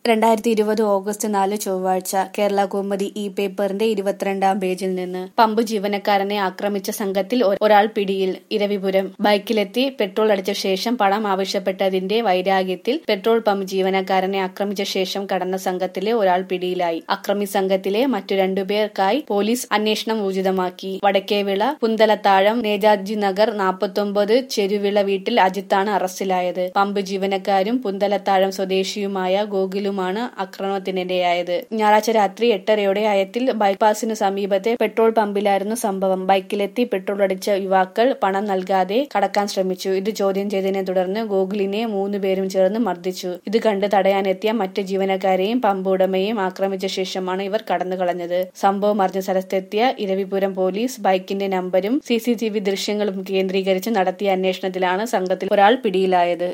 രണ്ടായിരത്തി ഇരുപത് ഓഗസ്റ്റ് നാല് ചൊവ്വാഴ്ച കേരള കൗമുദി ഇ പേപ്പറിന്റെ ഇരുപത്തിരണ്ടാം പേജിൽ നിന്ന് പമ്പ് ജീവനക്കാരനെ ആക്രമിച്ച സംഘത്തിൽ ഒ- ഒരാൾ പിടിയിൽ ഇരവിപുരം ബൈക്കിലെത്തി പെട്രോൾ അടിച്ച ശേഷം പണം ആവശ്യപ്പെട്ടതിന്റെ വൈരാഗ്യത്തിൽ പെട്രോൾ പമ്പ് ജീവനക്കാരനെ ആക്രമിച്ച ശേഷം കടന്ന സംഘത്തിലെ ഒരാൾ പിടിയിലായി അക്രമി സംഘത്തിലെ മറ്റു രണ്ടുപേർക്കായി പോലീസ് അന്വേഷണം ഊർജിതമാക്കി വടക്കേവിള പുന്തലത്താഴം നേതാജി നഗർ നാൽപ്പത്തൊമ്പത് ചെരുവിള വീട്ടിൽ അജിത്താണ് അറസ്റ്റിലായത് പമ്പ് ജീവനക്കാരും പുന്തലത്താഴം സ്വദേശിയുമായ ഗോകുലുമാണ് ആക്രമണത്തിനിരയായത് ഞായറാഴ്ച രാത്രി എട്ടരയോടെ അയത്തിൽ ബൈപ്പാസിന് സമീപത്തെ പെട്രോൾ പമ്പിലായിരുന്നു സംഭവം ബൈക്കിലെത്തി പെട്രോൾ അടിച്ച യുവാക്കൾ പണം നൽകാതെ കടക്കാൻ ശ്രമിച്ചു ഇത് ചോദ്യം ചെയ്തതിനെ തുടർന്ന് ഗോകുലിനെ മൂന്നുപേരും ചേർന്ന് മർദ്ദിച്ചു ഇത് കണ്ട് തടയാനെത്തിയ മറ്റ് ജീവനക്കാരെയും പമ്പ് ഉടമയെയും ആക്രമിച്ച ശേഷമാണ് ഇവർ കടന്നു കളഞ്ഞത് സംഭവം അറിഞ്ഞ സ്ഥലത്തെത്തിയ ഇരവിപുരം പോലീസ് ബൈക്കിന്റെ നമ്പരും സി സി ടി വി ദൃശ്യങ്ങളും കേന്ദ്രീകരിച്ച് നടത്തിയ അന്വേഷണത്തിലാണ് സംഘത്തിൽ ഒരാൾ പിടിയിലായത്